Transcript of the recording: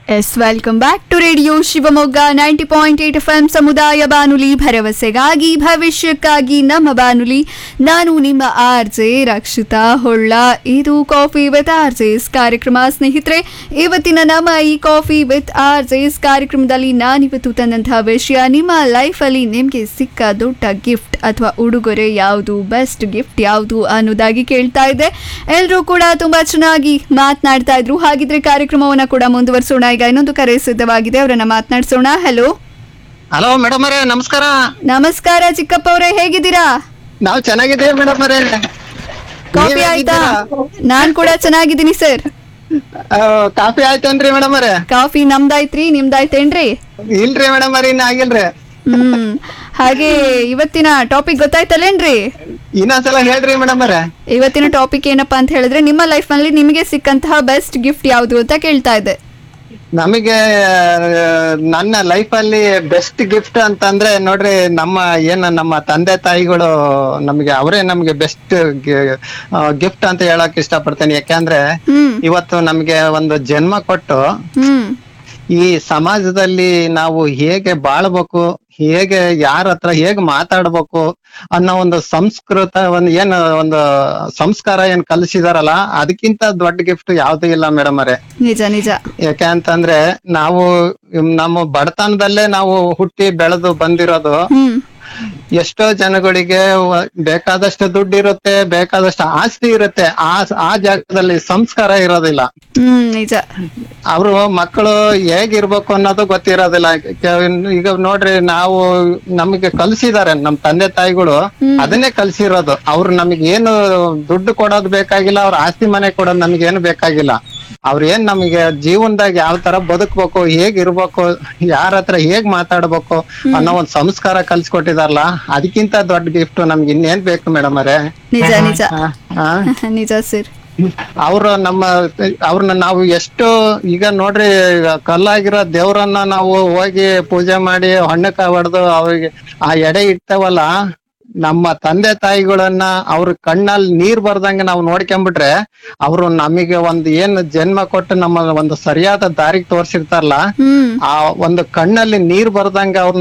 S welcome back to radio Shivamogga ninety point eight F M ಸಮುದಾಯ ಬಾನುಲಿ ಭರವಸೆಗಾಗಿ ಭವಿಷ್ಯಕ್ಕಾಗಿ ನಮ್ಮ ಬಾನುಲಿ ನಾನು ನಿಮ್ಮ ಆರ್ ಜೆ ರಕ್ಷಿತಾ ಹೊಳ್ಳ ಇದು ಕಾಫಿ ವಿತ್ ಆರ್ ಜೆಸ್ ಕಾರ್ಯಕ್ರಮ ಸ್ನೇಹಿತರೆ ಇವತ್ತಿನ ನಮ್ಮ ಈ ಕಾಫಿ ವಿತ್ ಆರ್ ಜೆಸ್ ಕಾರ್ಯಕ್ರಮದಲ್ಲಿ ನಾನಿವತ್ತು ತಂದಂತಹ ವಿಷಯ ನಿಮ್ಮ ಲೈಫಲ್ಲಿ ನಿಮಗೆ ಸಿಕ್ಕ ದೊಡ್ಡ ಗಿಫ್ಟ್ ಅಥವಾ ಉಡುಗೊರೆ ಯಾವುದು ಬೆಸ್ಟ್ ಗಿಫ್ಟ್ ಯಾವುದು ಅನ್ನೋದಾಗಿ ಕೇಳ್ತಾ ಇದ್ದೆ ಎಲ್ಲರೂ ಕೂಡ ತುಂಬಾ ಚೆನ್ನಾಗಿ ಮಾತನಾಡ್ತಾ ಇದ್ರು ಹಾಗಿದ್ರೆ ಕಾರ್ಯಕ್ರಮವನ್ನ ಕೂಡ ಮುಂದುವರಿಸೋಣ ಈಗ ಇನ್ನೊಂದು ಕರೆ ಸಿದ್ಧವಾಗಿದೆ ಅವರನ್ನ ಮಾತನಾಡಿಸೋಣ ಹಲೋ ಹಲೋ ಮೇಡಮ್ ಅವರೇ ನಮಸ್ಕಾರ ನಮಸ್ಕಾರ ಚಿಕ್ಕಪ್ಪ ಅವರೇ ಹೇಗಿದ್ದೀರಾ ನಾವ್ ಚೆನ್ನಾಗಿದ್ದೀವಿ ಮೇಡಮ್ ಅವರೇ ಕಾಫಿ ಆಯ್ತಾ ನಾನ್ ಕೂಡ ಚೆನ್ನಾಗಿದ್ದೀನಿ ಸರ್ ಕಾಫಿ ಆಯ್ತೇನ್ರಿ ಮೇಡಮ್ ಅವರೇ ಕಾಫಿ ನಮ್ದಾಯ್ತ್ರಿ ನಿಮ್ದಾಯ್ತೇನ್ರಿ ಇಲ್ರಿ ಮೇಡಮ್ ಅವರೇ ಇನ್ನ ಆಗಿಲ್ರಿ ಹ್ಮ್ ಹಾಗೆ ಇವತ್ತಿನ ಟಾಪಿಕ್ ಗೊತ್ತಾಯ್ತಲ್ಲೇನ್ರಿ ಇನ್ನೊಂದ್ಸಲ ಹೇಳ್ರಿ ಮೇಡಮ್ ಅವರೇ ಇವತ್ತಿನ ಟಾಪಿಕ್ ಏನಪ್ಪಾ ಅಂತ ಹೇಳಿದ್ರೆ ನಿಮ್ಮ ಲೈಫ್ ನಲ್ಲಿ ನಿಮಗೆ ಸಿಕ್ಕಂತಹ ಬೆಸ್ಟ್ ಗಿಫ್ಟ್ ಯಾವುದು ಅಂತ ಕೇಳ್ತಾ ಇದ್ದೆ ನಮಗೆ ಆ, ನನ್ನ ಲೈಫ್ ಅಲ್ಲಿ ಬೆಸ್ಟ್ ಗಿಫ್ಟ್ ಅಂತಂದ್ರೆ ನೋಡ್ರಿ ನಮ್ಮ ಏನ್ ನಮ್ಮ ತಂದೆ ತಾಯಿಗಳು ನಮಗೆ ಅವರೇ ನಮ್ಗೆ ಬೆಸ್ಟ್ ಗಿಫ್ಟ್ ಅಂತ ಹೇಳಕ್ ಇಷ್ಟಪಡ್ತೇನೆ ಯಾಕೆಂದ್ರೆ ಹ್ಮ್ ಇವತ್ತು ನಮ್ಗೆ ಒಂದು ಜನ್ಮ ಕೊಟ್ಟು ಹ್ಮ್ ಈ ಸಮಾಜದಲ್ಲಿ ನಾವು ಹೇಗೆ ಬಾಳ್ಬೇಕು ಹೇಗೆ ಯಾರ ಹತ್ರ ಹೇಗ್ ಮಾತಾಡ್ಬೇಕು ಅನ್ನೋ ಒಂದು ಸಂಸ್ಕೃತ ಒಂದ್ ಏನ್ ಒಂದು ಸಂಸ್ಕಾರ ಏನ್ ಕಲಿಸಿದಾರಲ್ಲ ಅದಕ್ಕಿಂತ ದೊಡ್ಡ ಗಿಫ್ಟ್ ಯಾವ್ದು ಇಲ್ಲ ಮೇಡಮ್ ಅವರೇ ನಿಜ ನಿಜ ಯಾಕೆ ಅಂತಂದ್ರೆ ನಾವು ನಮ್ಮ ಬಡತನದಲ್ಲೇ ನಾವು ಹುಟ್ಟಿ ಬೆಳೆದು ಬಂದಿರೋದು ಹ್ಮ್ ಎಷ್ಟೋ ಜನಗಳಿಗೆ ವ- ಬೇಕಾದಷ್ಟು ದುಡ್ಡು ಇರುತ್ತೆ ಬೇಕಾದಷ್ಟು ಆಸ್ತಿ ಇರುತ್ತೆ ಆ ಆ ಜಾಗದಲ್ಲಿ ಸಂಸ್ಕಾರ ಇರೋದಿಲ್ಲ ಹ್ಮ್ ನಿಜ ಅವರು ಮಕ್ಕಳು ಹೇಗಿರ್ಬೇಕು ಅನ್ನೋದು ಗೊತ್ತಿರೋದಿಲ್ಲ ಕೆ- ಈಗ ನೋಡ್ರಿ ನಾವು ನಮಗೆ ಕಲ್ಸಿದಾರೆ ನಮ್ ತಂದೆ ತಾಯಿಗಳು ಅದನ್ನೇ ಕಲ್ಸಿರೋದು ಅವ್ರು ನಮಗೆ ಏನು ದುಡ್ಡು ಕೊಡೋದು ಬೇಕಾಗಿಲ್ಲ ಅವ್ರ ಆಸ್ತಿ ಮನೆ ಕೊಡೋದು ನಮ್ಗೆ ಏನು ಬೇಕಾಗಿಲ್ಲ ಅವ್ರ ಏನ್ ನಮಗೆ ಜೀವನದಾಗ ಯಾವ ತರ ಬದುಕ್ಬೇಕು ಹೇಗ್ ಇರ್ಬೇಕು ಯಾರ ಹತ್ರ ಹೇಗ್ ಮಾತಾಡ್ಬೇಕು ಅನ್ನೋ ಒಂದ್ ಸಂಸ್ಕಾರ ಕಲ್ಸ್ಕೊಟ್ಟಿದಾರಲ್ಲ ಅದಕ್ಕಿಂತ ದೊಡ್ಡ ಗಿಫ್ಟ್ ನಮ್ಗೆ ಇನ್ನೇನ್ ಬೇಕು ಮೇಡಮ್ ಅವರೇ ನಿಜ ನಿಜ ಹಾ ನಿಜ ಸರ್ ಅವ್ರು ನಮ್ಮ ಅವ್ರನ್ನ ನಾವು ಎಷ್ಟು ಈಗ ನೋಡ್ರಿ ಈಗ ಕಲ್ಲಾಗಿರೋ ದೇವ್ರನ್ನ ನಾವು ಹೋಗಿ ಪೂಜೆ ಮಾಡಿ ಹೊಣ್ಣಕ್ಕ ಹೊಡೆದು ಅವ್ರಿಗೆ ಆ ಎಡೆ ಇಡ್ತೇವಲ್ಲ ನಮ್ಮ ತಂದೆ ತಾಯಿಗಳನ್ನ ಅವ್ರ ಕಣ್ಣಲ್ಲಿ ನೀರ್ ಬರ್ದಂಗೆ ನಾವು ನೋಡ್ಕೊಂಡ್ಬಿಟ್ರೆ ಅವ್ರು ನಮಗೆ ಒಂದ್ ಏನ್ ಜನ್ಮ ಕೊಟ್ಟು ನಮ್ಮ ಒಂದು ಸರಿಯಾದ ದಾರಿಗೆ ತೋರ್ಸಿರ್ತಾರಲ್ಲ ಹ್ಮ್ ಆ ಒಂದು ಕಣ್ಣಲ್ಲಿ ನೀರ್ ಬರ್ದಂಗ ಅವ್ರನ್ನ